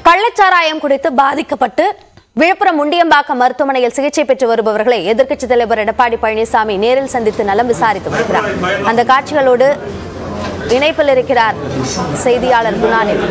கள்ளச்சாராயம் குடித்து பாதிக்கப்பட்டு விழுப்புரம் முண்டியம்பாக்கம் மருத்துவமனையில் சிகிச்சை பெற்று வருபவர்களை எதிர்க்கட்சித் தலைவர் எடப்பாடி பழனிசாமி நேரில் சந்தித்து நலம் விசாரித்து வருகிறார் அந்த காட்சிகளோடு இணைப்பில் இருக்கிறார் செய்தியாளர் குணாநிதி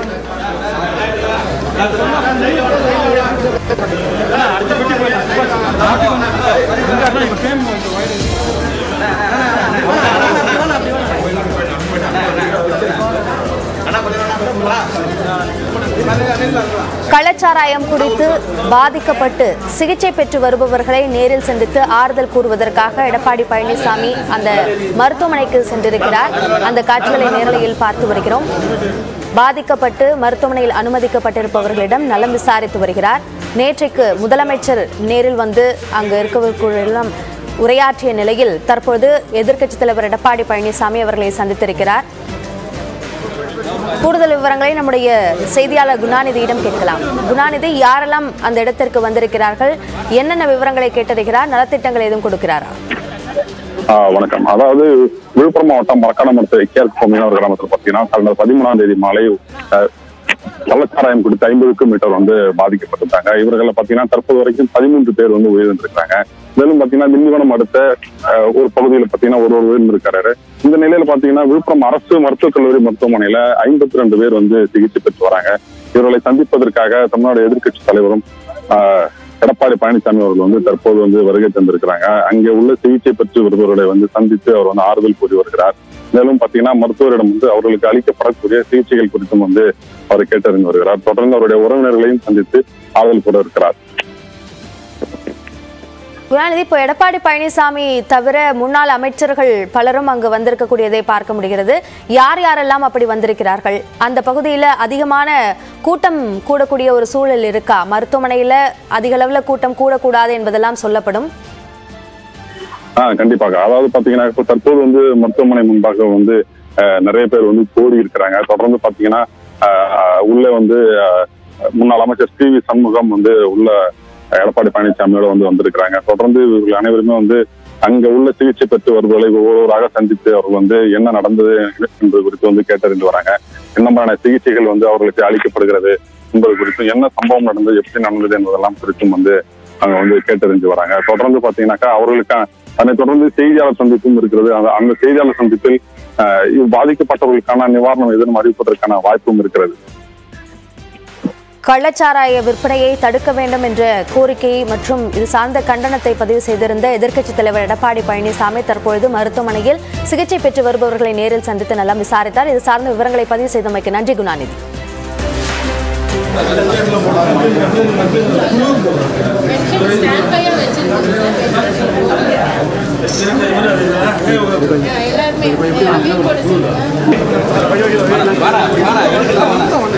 கள்ளச்சாராயம் குடித்து பாதிக்கப்பட்டு சிகிச்சை பெற்று வருபவர்களை நேரில் சந்தித்து ஆறுதல் கூறுவதற்காக எடப்பாடி பழனிசாமி அந்த மருத்துவமனைக்கு சென்றிருக்கிறார் அந்த காட்சிகளை நேரலையில் பார்த்து வருகிறோம் பாதிக்கப்பட்டு மருத்துவமனையில் அனுமதிக்கப்பட்டிருப்பவர்களிடம் நலம் விசாரித்து வருகிறார் நேற்றைக்கு முதலமைச்சர் நேரில் வந்து அங்கு இருக்கவர்களும் உரையாற்றிய நிலையில் தற்பொழுது எதிர்க்கட்சித் தலைவர் எடப்பாடி பழனிசாமி அவர்களை சந்தித்திருக்கிறார் கூடுதல் விவரங்களை நம்முடைய செய்தியாளர் குணாநிதியிடம் கேட்கலாம் குணாநிதி யாரெல்லாம் அந்த இடத்திற்கு வந்திருக்கிறார்கள் என்னென்ன விவரங்களை கேட்டறிகிறார் நலத்திட்டங்கள் எதுவும் கொடுக்கிறாரா ஆ, வணக்கம் அதாவது விழுப்புரம் மாவட்டம் மரக்காணமரத்து கேர்க் மீனவர் கிராமத்தில் பார்த்தீங்கன்னா கடந்த பதிமூணாம் தேதி மாலை ஆ, கள்ளச்சாராயம் குறித்து ஐம்பதுக்கும் மீட்டர் வந்து பாதிக்கப்பட்டிருந்தாங்க இவர்களை பார்த்தீங்கன்னா தற்போது வரைக்கும் பதிமூன்று பேர் வந்து உயிரிழந்திருக்காங்க மேலும் பார்த்தீங்கன்னா திண்டிவனம் அடுத்த ஆ, ஒரு பகுதியில் பார்த்தீங்கன்னா ஒரு ஒரு உயிரிழந்திருக்காரு இந்த நிலையில பார்த்தீங்கன்னா விழுப்புரம் அரசு மருத்துவக் கல்லூரி மருத்துவமனையில ஐம்பத்தி ரெண்டு பேர் வந்து சிகிச்சை பெற்று வராங்க இவர்களை சந்திப்பதற்காக தமிழ்நாடு எதிர்க்கட்சி தலைவரும் ஆ, எடப்பாடி பழனிசாமி அவர்கள் வந்து தற்போது வந்து வருகை தந்திருக்கிறாங்க அங்கே உள்ள சிகிச்சை பெற்று வருபவர்களை வந்து சந்தித்து அவர் வந்து ஆறுதல் கூறி வருகிறார் மேலும் பாத்தீங்கன்னா மருத்துவரிடம் வந்து அவர்களுக்கு அளிக்கப்படக்கூடிய சிகிச்சைகள் குறித்தும் வந்து அவர் கேட்டறிந்து வருகிறார் தொடர்ந்து அவருடைய உறவினர்களையும் சந்தித்து ஆறுதல் கூற இருக்கிறார் குணாநிதி இப்போ எடப்பாடி பழனிசாமி தவிர முன்னாள் அமைச்சர்கள் பலரும் அங்கு வந்திருக்கக்கூடியதை பார்க்க முடிகிறது யார் யாரெல்லாம் அப்படி வந்திருக்கிறார்கள் அந்த பகுதியில் அதிகமான கூட்டம் கூடக்கூடிய ஒரு சூழல் இருக்கா மருத்துவமனையில் அதிக அளவில் கூட்டம் கூடக்கூடாது என்பதெல்லாம் சொல்லப்படும் ஆஹ் கண்டிப்பாக அதாவது பாத்தீங்கன்னா இப்ப தற்போது வந்து மருத்துவமனை முன்பாக வந்து அஹ், நிறைய பேர் வந்து கூடி இருக்கிறாங்க தொடர்ந்து பாத்தீங்கன்னா ஆஹ், உள்ள வந்து ஆஹ், முன்னாள் அமைச்சர் சி வி சண்முகம் வந்து உள்ள எடப்பாடி பழனிசாமியோட வந்து வந்திருக்கிறாங்க தொடர்ந்து இவர்கள் அனைவருமே வந்து அங்க உள்ள சிகிச்சை பெற்று வருவதை ஒவ்வொருவராக சந்தித்து அவர்கள் வந்து என்ன நடந்தது என்பது குறித்து வந்து கேட்டறிந்து வராங்க என்ன மாதிரியான சிகிச்சைகள் வந்து அவர்களுக்கு அளிக்கப்படுகிறது என்பது குறித்தும் என்ன சம்பவம் நடந்தது எப்படி நடந்தது என்பதெல்லாம் குறித்தும் வந்து அங்க வந்து கேட்டறிஞ்சு வராங்க தொடர்ந்து பாத்தீங்கன்னாக்கா அவர்களுக்கான அதனை தொடர்ந்து செய்தியாளர் சந்திப்பும் இருக்கிறது அந்த அந்த செய்தியாளர் சந்திப்பில் ஆஹ், இது பாதிக்கப்பட்டவர்களுக்கான நிவாரணம் எதுவும் அறிவிப்பதற்கான வாய்ப்பும் இருக்கிறது கள்ளச்சாராய விற்பனையை தடுக்க வேண்டும் என்ற கோரிக்கை மற்றும் இது சார்ந்த கண்டனத்தை பதிவு செய்திருந்த எதிர்க்கட்சித் தலைவர் எடப்பாடி பழனிசாமி தற்பொழுது மருத்துவமனையில் சிகிச்சை பெற்று வருபவர்களை நேரில் சந்தித்து நலம் விசாரித்தார் இது சார்ந்த விவரங்களை பதிவு செய்தமைக்கு நன்றி குணாநிதி ஸ்டாண்ட் பையன் வச்சிருக்கோம் எல்லாருமே அதையும் போட சொல்லுங்க